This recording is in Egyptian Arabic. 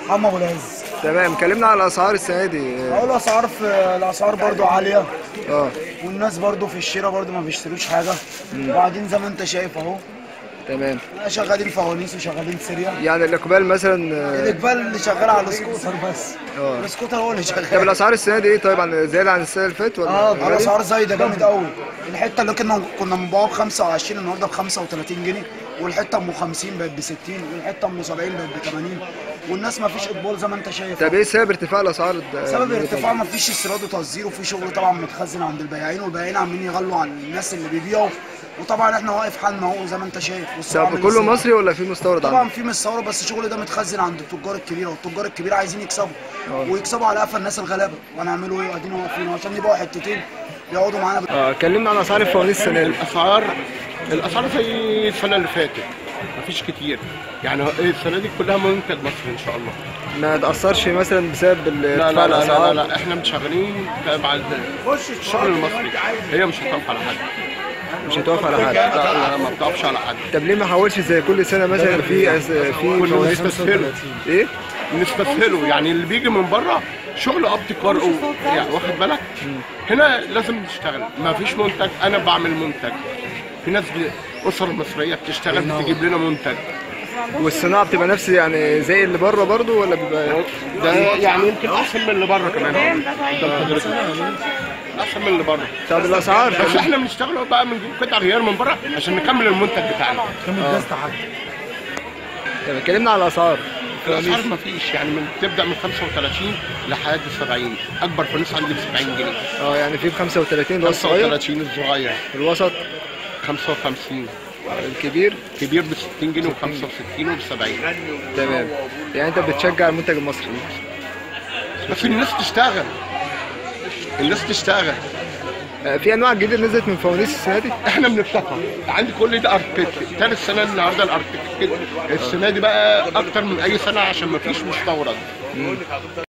محمد ابو العز تمام كلمنا على الاسعار السنه دي اقول الاسعار في الاسعار برضو عاليه اه والناس برضو في الشراء برضو ما بيشتروش حاجه وبعدين زي ما انت شايف اهو تمام شغالين فوانيس وشغالين سريع يعني الاقبال مثلا آه، الاقبال اللي شغال على السكوتر بس اه. السكوتر هو اللي طب شغال الاسعار السنه دي ايه طيب عن زياده عن السنه اللي فاتت ولا اه غالي؟ الاسعار زايده جامد قوي الحته اللي كنا كنا بنبيعها ب 25 النهارده ب 35 جنيه والحته ام 50 بقت ب 60 والحته ام 70 بقت ب 80 والناس ما فيش اقبال زي ما انت شايف طب ايه سبب ارتفاع الاسعار ده؟ سبب الارتفاع ما فيش استيراد وتصدير وفي شغل طبعا متخزن عند البياعين والبياعين عمالين يغلوا على الناس اللي بيبيعوا وطبعا احنا واقف حالنا اهو زي ما انت شايف والسوق طب عامل كله ازاي. مصري ولا في مستورد طبعا عندك؟ في مستورد بس الشغل ده متخزن عند التجار الكبيره والتجار الكبيره عايزين يكسبوا اه. ويكسبوا على قفا الناس الغلابه وهنعملوا ايه ادينا واقفين عشان يبيعوا حتتين يقعدوا معانا اه كلمنا عن اسعار الفوانيس السنه دي الاسعار الاسعار زي السنه اللي فاتت مفيش كتير يعني السنه دي كلها منتج مصري ان شاء الله ما تاثرش مثلا بسبب ال- لا ارتفاع لا لا لا, الاسعار لا, لا احنا مش شغالين تبع الشغل المصري هي مش هتقف على حد مش هتقف على حد لا لا ما بتقفش على حد طب ليه ما حاولش زي كل سنه مثلا في أس- في كنا فوانيس نستسهله ايه؟ نستسهله يعني اللي بيجي من بره شغل ابتكار أو يعني واخد بالك هنا لازم نشتغل ما فيش منتج انا بعمل منتج في ناس بي- اسر مصريه بتشتغل بتجيب لنا منتج والصناعه بتبقى نفس يعني زي اللي بره برضو ولا بيبقى ده يعني يمكن احسن من اللي بره كمان ده حضرتك احسن من اللي بره طب الاسعار بس احنا بنشتغل بقى بنجيب قطع غيار من بره عشان نكمل المنتج بتاعنا طب اتكلمنا على الاسعار الاسعار ما فيش يعني من تبدا من 35 لحد 70 اكبر فانوس عندي ب 70 جنيه اه يعني في ب 35 اللي هو الصغير 35 الصغير الوسط 55 الكبير كبير ب 60 جنيه و65 وب 70 تمام يعني انت بتشجع المنتج المصري بس الناس تشتغل الناس تشتغل آه، في انواع جديده نزلت من فوانيس السنه دي احنا بنفتحها عندي كل ده ارتكل تاني السنه النهارده الارتكل السنه دي بقى اكتر من اي سنه عشان ما فيش مستورد